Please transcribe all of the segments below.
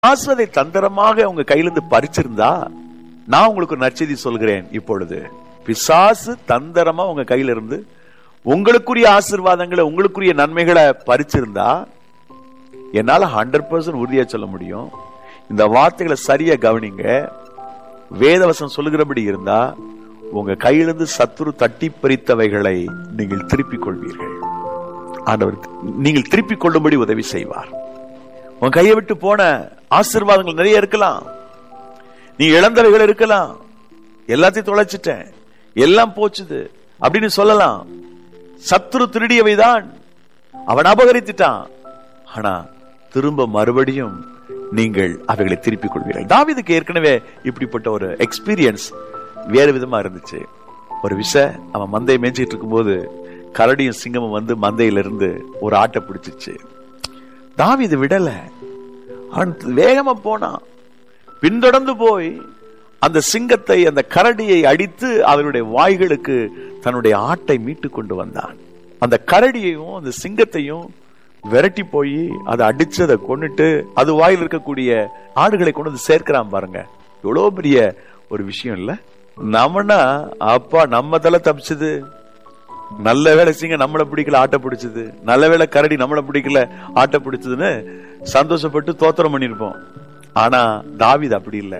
ஆஸ்வதை தந்திரமாக உங்க கையிலிருந்து பறிச்சிருந்தா நான் உங்களுக்கு ஒரு நற்செய்தி சொல்கிறேன் இப்பொழுது பிசாசு தந்திரமா உங்க கையில இருந்து உங்களுக்குரிய ஆசீர்வாதங்களை உங்களுக்குரிய நன்மைகளை பறிச்சிருந்தா என்னால ஹண்ட்ரட் பர்சன்ட் உறுதியா சொல்ல முடியும் இந்த வார்த்தைகளை சரியா கவனிங்க வேதவசம் சொல்லுகிறபடி இருந்தா உங்க கையிலிருந்து சத்துரு தட்டி பறித்தவைகளை நீங்கள் திருப்பிக் கொள்வீர்கள் ஆண்டவர் நீங்கள் திருப்பிக் கொள்ளும்படி உதவி செய்வார் உன் கையை விட்டு போன ஆசீர்வாதங்கள் நிறைய இருக்கலாம் நீ இழந்தவைகள் இருக்கலாம் எல்லாத்தையும் தொலைச்சிட்டேன் எல்லாம் போச்சுது அப்படின்னு சொல்லலாம் சத்துரு திருடியவைதான் அவன் அபகரித்துட்டான் ஆனா திரும்ப மறுபடியும் நீங்கள் அவைகளை திருப்பிக் கொள்வீர்கள் தாவிதுக்கு ஏற்கனவே இப்படிப்பட்ட ஒரு எக்ஸ்பீரியன்ஸ் வேறு விதமா இருந்துச்சு ஒரு விஷ அவன் மந்தையை மேய்ச்சிட்டு இருக்கும்போது கரடியும் சிங்கமும் வந்து மந்தையில இருந்து ஒரு ஆட்டை பிடிச்சிச்சு தாவிது விடல அவன் வேகமா போனான் பின்தொடர்ந்து போய் அந்த சிங்கத்தை அந்த கரடியை அடித்து அவருடைய வாய்களுக்கு தன்னுடைய ஆட்டை மீட்டு கொண்டு வந்தான் அந்த கரடியையும் அந்த சிங்கத்தையும் விரட்டி போய் அதை அடிச்சு அதை கொண்டுட்டு அது வாயில் இருக்கக்கூடிய ஆடுகளை கொண்டு வந்து சேர்க்கிறான் பாருங்க எவ்வளவு பெரிய ஒரு விஷயம் இல்ல நம்மனா அப்பா நம்ம தலை தப்பிச்சது நல்ல வேலை சிங்க நம்மளை பிடிக்கல ஆட்டை பிடிச்சது நல்ல வேலை கரடி நம்மளை பிடிக்கல ஆட்டை பிடிச்சதுன்னு சந்தோஷப்பட்டு தோத்திரம் பண்ணிருப்போம் ஆனா தாவிது அப்படி இல்லை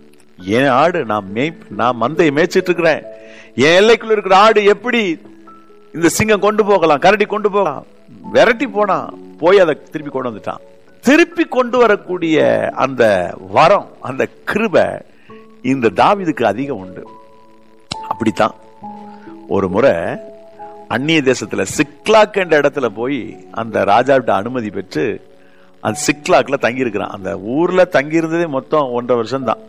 என் ஆடு நான் மேய் நான் மந்தையை மேய்ச்சிட்டு இருக்கிறேன் என் எல்லைக்குள்ள இருக்கிற ஆடு எப்படி இந்த சிங்கம் கொண்டு போகலாம் கரடி கொண்டு போகலாம் விரட்டி போனா போய் அதை திருப்பி கொண்டு வந்துட்டான் திருப்பி கொண்டு வரக்கூடிய அந்த வரம் அந்த கிருப இந்த தாவிதுக்கு அதிகம் உண்டு அப்படித்தான் ஒரு முறை அந்நிய தேசத்துல சிக்லாக் என்ற இடத்துல போய் அந்த ராஜாவிட்ட அனுமதி பெற்று அந்த சிக்லாக்ல தங்கி இருக்கிறான் அந்த ஊர்ல தங்கி இருந்ததே மொத்தம் ஒன்றரை வருஷம் தான்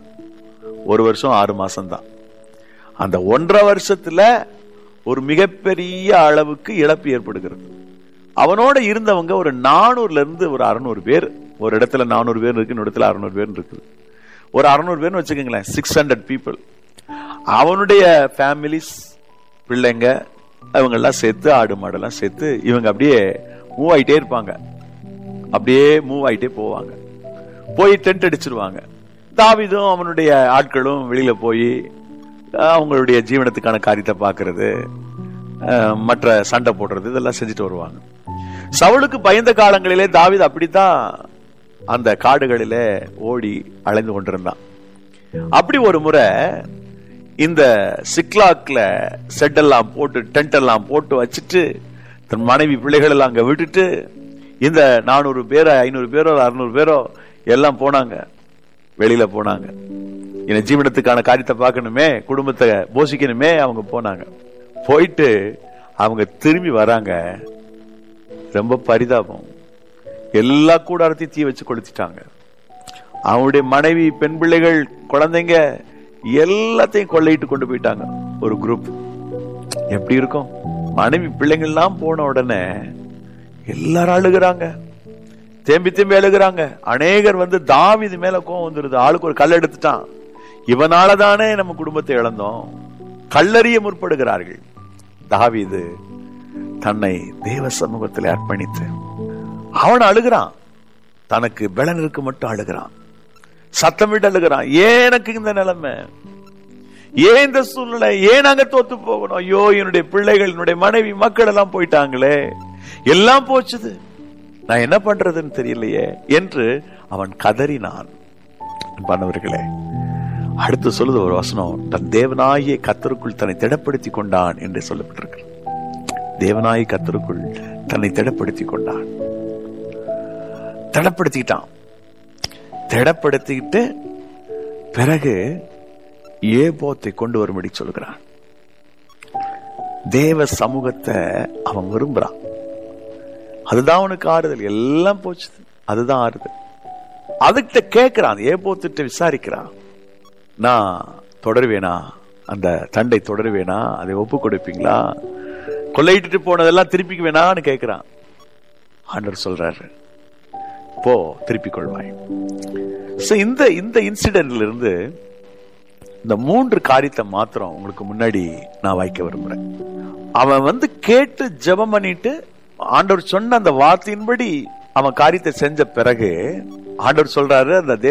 ஒரு வருஷம் ஆறு மாசம் தான் அந்த ஒன்றரை வருஷத்துல ஒரு மிகப்பெரிய அளவுக்கு இழப்பு ஏற்படுகிறது அவனோட இருந்தவங்க ஒரு நானூறுல இருந்து ஒரு அறுநூறு பேர் ஒரு இடத்துல நானூறு பேர் இருக்கு இன்னொரு இடத்துல அறுநூறு பேர் இருக்குது ஒரு அறுநூறு பேர்னு வச்சுக்கோங்களேன் சிக்ஸ் ஹண்ட்ரட் பீப்புள் அவனுடைய ஃபேமிலிஸ் பிள்ளைங்க அவங்க எல்லாம் சேர்த்து ஆடு மாடெல்லாம் சேர்த்து இவங்க அப்படியே மூவ் ஆயிட்டே இருப்பாங்க அப்படியே மூவ் ஆயிட்டே போவாங்க போய் டென்ட் அடிச்சிருவாங்க தாவிதும் அவனுடைய ஆட்களும் வெளியில போய் அவங்களுடைய ஜீவனத்துக்கான காரியத்தை பார்க்கறது மற்ற சண்டை போடுறது இதெல்லாம் செஞ்சுட்டு வருவாங்க சவுளுக்கு பயந்த காலங்களிலே தாவிது அப்படித்தான் அந்த காடுகளிலே ஓடி அலைந்து கொண்டிருந்தான் அப்படி ஒரு முறை இந்த சிக்லாக்ல செட் எல்லாம் போட்டு டென்ட் எல்லாம் போட்டு வச்சுட்டு தன் மனைவி பிள்ளைகள் எல்லாம் அங்க விட்டுட்டு இந்த நானூறு பேரோ ஐநூறு பேரோ அறுநூறு பேரோ எல்லாம் போனாங்க வெளியில போனாங்க என் ஜீவனத்துக்கான காரியத்தை பார்க்கணுமே குடும்பத்தை போஷிக்கணுமே அவங்க போனாங்க போயிட்டு அவங்க திரும்பி வராங்க ரொம்ப பரிதாபம் எல்லா கூடாரத்தையும் தீ வச்சு கொளுத்திட்டாங்க அவனுடைய மனைவி பெண் பிள்ளைகள் குழந்தைங்க எல்லாத்தையும் கொள்ளையிட்டு கொண்டு போயிட்டாங்க ஒரு குரூப் எப்படி இருக்கும் மனைவி பிள்ளைங்கள்லாம் போன உடனே எல்லாரும் அழுகுறாங்க தேம்பி தேம்பி அழுகுறாங்க அநேகர் வந்து தாவிது மேல கோவம் வந்துருது ஆளுக்கு ஒரு கல் எடுத்துட்டான் இவனால தானே நம்ம குடும்பத்தை இழந்தோம் கல்லறிய முற்படுகிறார்கள் தாவிது தன்னை தேவ சமூகத்தில் அர்ப்பணித்து அவன் அழுகிறான் தனக்கு பலன் இருக்கு மட்டும் அழுகிறான் சத்தமிட்டு அழுகிறான் ஏன் எனக்கு இந்த நிலைமை ஏன் இந்த சூழ்நிலை ஏன் அங்க தோத்து போகணும் ஐயோ என்னுடைய பிள்ளைகள் என்னுடைய மனைவி மக்கள் எல்லாம் போயிட்டாங்களே எல்லாம் போச்சுது நான் என்ன பண்றதுன்னு தெரியலையே என்று அவன் கதறினான் பண்ணவர்களே அடுத்து சொல்லுது ஒரு வசனம் தன் தேவனாய கத்தருக்குள் தன்னை திடப்படுத்தி கொண்டான் என்று சொல்லப்பட்டிருக்கு தேவனாய கத்தருக்குள் தன்னை திடப்படுத்தி கொண்டான் திடப்படுத்திக்கிட்டான் திடப்படுத்திக்கிட்டு பிறகு ஏபோத்தை கொண்டு வரும்படி சொல்கிறான் தேவ சமூகத்தை அவன் விரும்புறான் அதுதான் அவனுக்கு ஆறுதல் எல்லாம் போச்சு அதுதான் ஆறுதல் அதுகிட்ட கேட்கிறான் ஏபோத்திட்ட விசாரிக்கிறான் நான் தொடருவேனா அந்த தண்டை தொடருவேனா அதை ஒப்பு கொடுப்பீங்களா கொள்ளையிட்டு போனதெல்லாம் திருப்பிக்கு வேணான்னு கேட்கிறான் ஆண்டர் சொல்றாரு போ திருப்பிக் கொள்வாய் இந்த இந்த இன்சிடென்ட்ல இருந்து இந்த மூன்று காரியத்தை மாத்திரம் உங்களுக்கு முன்னாடி நான் வைக்க விரும்புறேன் அவன் வந்து கேட்டு ஜெபம் பண்ணிட்டு ஆண்டவர் சொன்ன அந்த வார்த்தையின்படி அவன் காரியத்தை செஞ்ச பிறகு ஆண்டவர் சொல்றாரு அந்த